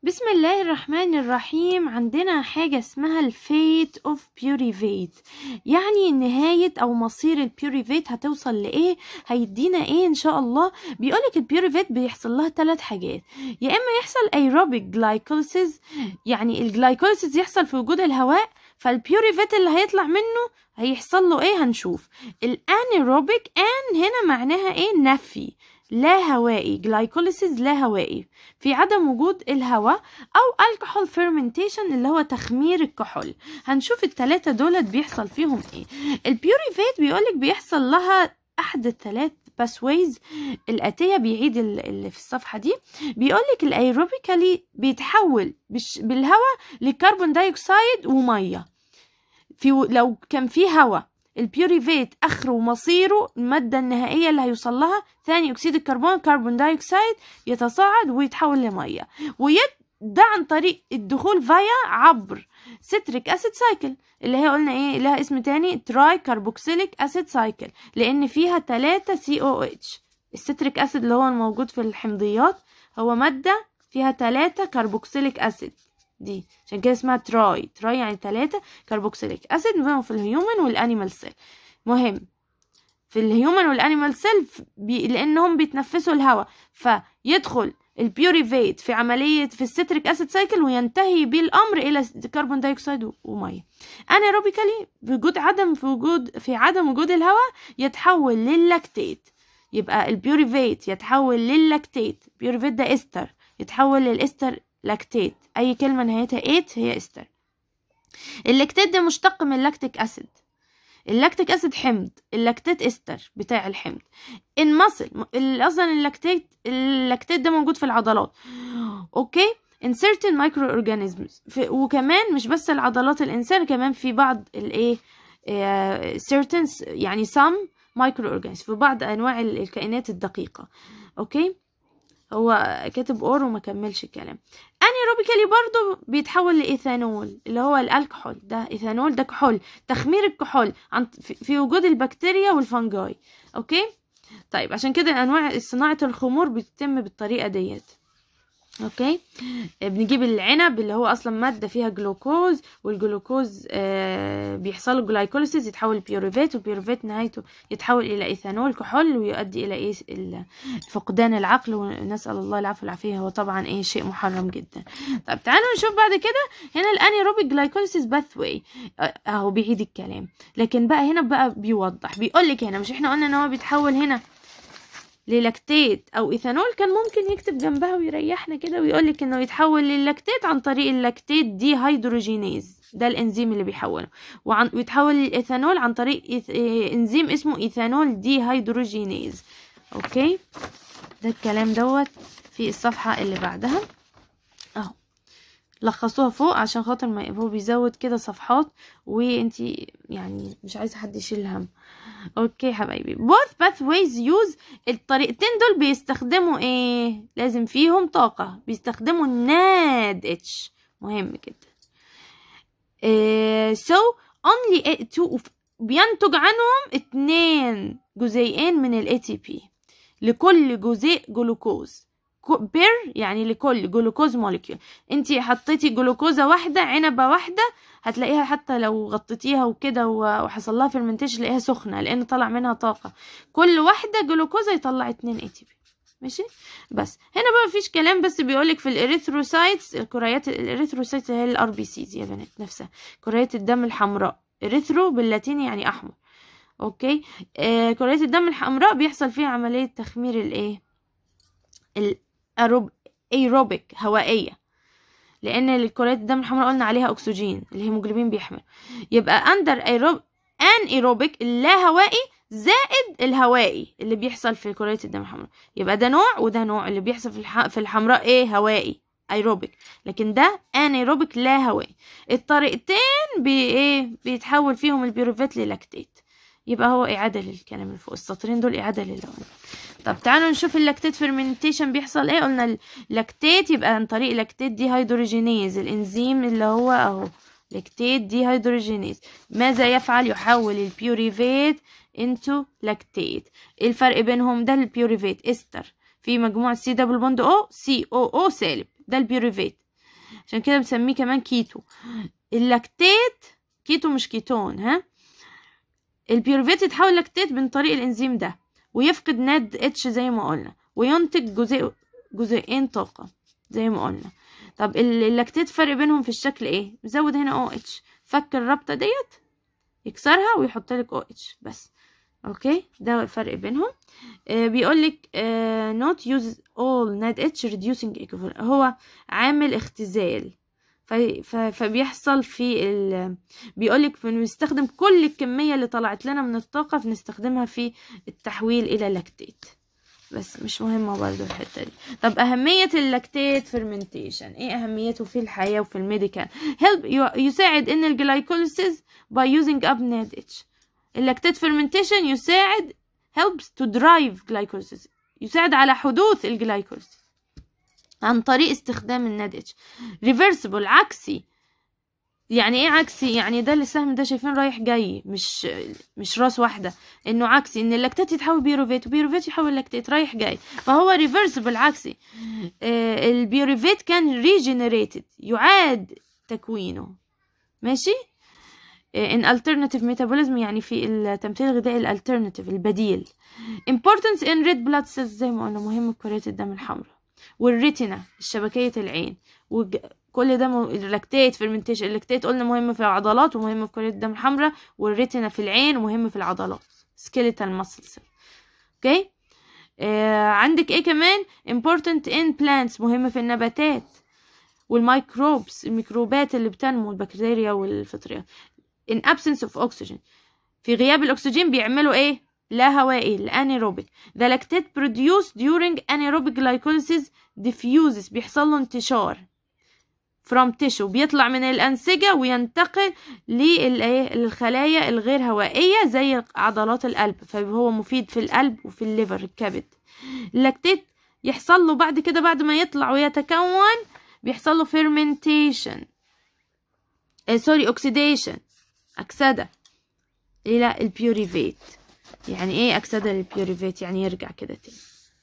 بسم الله الرحمن الرحيم عندنا حاجة اسمها الفيت اوف بيوريفيت يعني نهاية او مصير البيوريفيت هتوصل لايه هيدينا ايه ان شاء الله بيقولك البيوريفيت بيحصل لها ثلاث حاجات يا اما يحصل ايروبيك جلايكوليسيس يعني الجلايكوليسيس يحصل في وجود الهواء فالبيوريفيت اللي هيطلع منه هيحصل له ايه هنشوف الانيروبيك ان هنا معناها ايه نفي لا هوائي جلايكوليسيس لا هوائي في عدم وجود الهواء او الكحول فيرمنتيشن اللي هو تخمير الكحول هنشوف التلاتة دولت بيحصل فيهم ايه البيوريفيت بيقولك بيحصل لها احد الثلاث باسويز الاتيه بيعيد اللي في الصفحه دي بيقولك الايروبيكالي بيتحول بالهواء لكربون دايوكسيد وميه في لو كان في هواء البيوريفيت اخره ومصيره الماده النهائيه اللي هيوصل لها ثاني اكسيد الكربون كربون دايوكسيد يتصاعد ويتحول لميه ويد ده عن طريق الدخول فيا عبر ستريك اسيد سايكل اللي هي قلنا ايه لها اسم تاني تراي كربوكسيليك اسيد سايكل لان فيها 3 سي او اتش الستريك اسيد اللي هو الموجود في الحمضيات هو ماده فيها 3 كربوكسيليك اسيد دي عشان كده اسمها تراي تراي يعني تلاتة كربوكسيليك اسيد في الهيومن والانيمال سيل مهم في الهيومن والانيمال سيل بي... لانهم بيتنفسوا الهواء فيدخل البيوريفيت في عملية في الستريك اسيد سايكل وينتهي بيه الامر الى كربون دايوكسيد ومية انيروبيكالي بوجود عدم في وجود في عدم وجود الهواء يتحول للاكتيت يبقى البيوريفيت يتحول للاكتيت بيوريفيت ده استر يتحول للاستر لاكتيت اي كلمه نهايتها ايت هي استر اللاكتيت ده مشتق من اللاكتيك اسيد اللاكتيك اسيد حمض اللاكتيت استر بتاع الحمض المصل اصلا اللاكتيت اللاكتيت ده موجود في العضلات اوكي in certain microorganisms وكمان مش بس العضلات الانسان كمان في بعض الايه certain يعني some microorganisms في بعض انواع الكائنات الدقيقه اوكي هو كاتب اور وما كملش الكلام انيروبيكالي برضو بيتحول لايثانول اللي هو الالكحول ده ايثانول ده كحول تخمير الكحول عن في وجود البكتيريا والفنجاي اوكي طيب عشان كده انواع صناعه الخمور بتتم بالطريقه ديت اوكي بنجيب العنب اللي هو اصلا ماده فيها جلوكوز والجلوكوز آه بيحصل له جلايكوليسيس يتحول لبيوريفيت والبيوريفيت نهايته يتحول الى ايثانول كحول ويؤدي الى ايه فقدان العقل ونسال الله العفو والعافيه هو طبعا ايه شيء محرم جدا طب تعالوا نشوف بعد كده هنا الانيروبيك جلايكوليسيس باثواي اهو بيعيد الكلام لكن بقى هنا بقى بيوضح بيقول لك هنا مش احنا قلنا ان هو بيتحول هنا للاكتيت او ايثانول كان ممكن يكتب جنبها ويريحنا كده ويقول لك انه يتحول للاكتيت عن طريق اللاكتيت دي هيدروجينيز ده الانزيم اللي بيحوله وعن ويتحول للايثانول عن طريق إيث... انزيم اسمه ايثانول دي هيدروجينيز اوكي ده الكلام دوت في الصفحه اللي بعدها اهو لخصوها فوق عشان خاطر ما هو بيزود كده صفحات وانتي يعني مش عايزه حد يشيل الهم اوكي حبايبي both pathways use الطريقتين دول بيستخدموا ايه لازم فيهم طاقة بيستخدموا الناد اتش مهم جدا إيه so only two بينتج عنهم اتنين جزيئين من ال ATP لكل جزيء جلوكوز بير يعني لكل جلوكوز موليكيول انتي حطيتي جلوكوزة واحدة عنبة واحدة هتلاقيها حتى لو غطيتيها وكده وحصل لها فيرمنتيشن تلاقيها سخنه لان طلع منها طاقه كل واحده جلوكوزا يطلع اتنين اي تي بي ماشي بس هنا بقى مفيش كلام بس بيقولك في الاريثروسايتس الكريات الاريثروسايتس هي الار بي سيز يا بنات نفسها كريات الدم الحمراء اريثرو باللاتيني يعني احمر اوكي آه كريات الدم الحمراء بيحصل فيها عمليه تخمير الايه الأروب ايروبيك هوائيه لان الكريات الدم الحمراء قلنا عليها اكسجين الهيموجلوبين بيحمل يبقى اندر ايروب ان ايروبيك اللا هوائي زائد الهوائي اللي بيحصل في كريات الدم الحمراء يبقى ده نوع وده نوع اللي بيحصل في الح... في الحمراء ايه هوائي ايروبيك لكن ده ان ايروبيك لا هوائي الطريقتين بي ايه بيتحول فيهم البيروفيت للاكتيت يبقى هو اعاده للكلام اللي فوق السطرين دول اعاده للون طب تعالوا نشوف اللاكتيت فيرمنتيشن بيحصل ايه قلنا اللاكتيت يبقى عن طريق لاكتيت دي هيدروجينيز الانزيم اللي هو اهو لاكتيت دي هيدروجينيز ماذا يفعل يحول البيوريفيت انتو لاكتيت الفرق بينهم ده البيوريفيت استر في مجموعة سي دبل بوند او سي او او سالب ده البيوريفيت عشان كده بنسميه كمان كيتو اللاكتيت كيتو مش كيتون ها البيورفيت يتحول لاكتيت من طريق الانزيم ده ويفقد ناد اتش زي ما قلنا وينتج جزيء جزيئين طاقة زي ما قلنا طب ال- اللاكتيت فرق بينهم في الشكل ايه مزود هنا او اتش فك الرابطة ديت يكسرها ويحط لك او اتش بس اوكي ده الفرق بينهم آه بيقول لك آه not use all NAD H reducing equivalent هو عامل اختزال ف- ف- فبيحصل في ال بيقول لك بنستخدم كل الكمية اللي طلعت لنا من الطاقة بنستخدمها في التحويل إلى لاكتيت بس مش مهمة برضو الحتة دي طب أهمية اللاكتيت فيرمنتيشن إيه أهميته في الحياة وفي الميديكال help يو- يساعد إن الجلايكوليسيس by using up NADH اللاكتيت فيرمنتيشن يساعد helps to drive glycolysis يساعد على حدوث الجلايكوليسيس عن طريق استخدام الناد اتش ريفرسبل عكسي يعني ايه عكسي يعني ده السهم ده شايفين رايح جاي مش مش راس واحده انه عكسي ان اللاكتات يتحول بيروفيت وبيروفيت يحول لاكتات رايح جاي فهو ريفرسبل عكسي آه البيروفيت كان ريجنريتد يعاد تكوينه ماشي ان alternative metabolism يعني في التمثيل الغذائي الالترناتيف البديل importance in red blood cells زي ما قلنا مهم في كريات الدم الحمراء والريتنا الشبكية العين وكل ده م... اللاكتيت فيرمنتيشن اللاكتيت قلنا مهم في العضلات ومهم في كرية الدم الحمراء والريتنا في العين ومهم في العضلات skeletal muscles اوكي آه عندك ايه كمان important in plants مهم في النباتات والميكروبس الميكروبات اللي بتنمو البكتيريا والفطريات in absence of oxygen في غياب الأكسجين بيعملوا إيه؟ لا هوائي الانيروبيك the lactate produced during anaerobic glycolysis diffuses بيحصل له انتشار from tissue بيطلع من الأنسجة وينتقل للإيه؟ للخلايا الغير هوائية زي عضلات القلب فهو مفيد في القلب وفي الليفر الكبد اللاكتيت يحصل له بعد كده بعد ما يطلع ويتكون بيحصل له fermentation سوري اوكسيديشن أكسدة إلى البيوريفيت يعني إيه أكسدة للبيوريفيت يعني يرجع كده تاني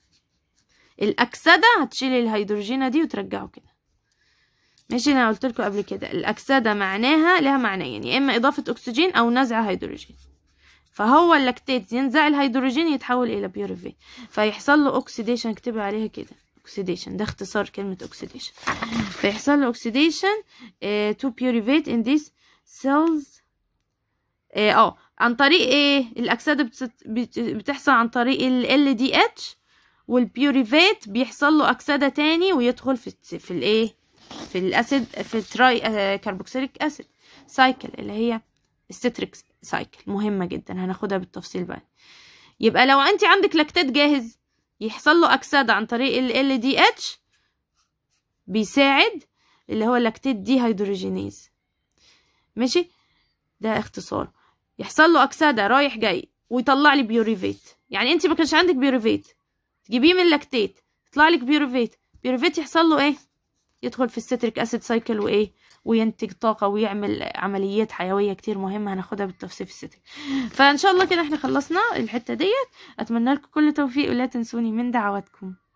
الأكسدة هتشيل الهيدروجينة دي وترجعه كده ماشي أنا قلت لكم قبل كده الأكسدة معناها لها معنيين يا إما إضافة أكسجين أو نزع هيدروجين فهو اللاكتيت ينزع الهيدروجين يتحول إلى بيوريفيت فيحصل له أكسيديشن اكتبها عليها كده اوكسيديشن ده اختصار كلمة اوكسيديشن فيحصل له اوكسيديشن تو بيوريفيت in these cells اه آه، عن طريق ايه الاكسده بتت- بت- بتحصل عن طريق ال دي اتش والبيوريفيت بيحصل له اكسده تاني ويدخل في الت- في الايه في الاسيد في التراي آه، كربوكسيليك اسيد سايكل اللي هي الستريك سايكل مهمه جدا هناخدها بالتفصيل بقى يبقى لو انت عندك لاكتات جاهز يحصل له اكسده عن طريق ال دي اتش بيساعد اللي هو لاكتيت دي هيدروجينيز ماشي ده اختصار يحصل له اكسده رايح جاي ويطلع لي بيوريفيت يعني انت ما كانش عندك بيوريفيت تجيبيه من لاكتيت يطلع لك بيوريفيت بيوريفيت يحصل له ايه يدخل في الستريك اسيد سايكل وايه وينتج طاقة ويعمل عمليات حيوية كتير مهمة هناخدها بالتفصيل في الستريك فان شاء الله كده احنا خلصنا الحتة ديت اتمنى لكم كل توفيق ولا تنسوني من دعواتكم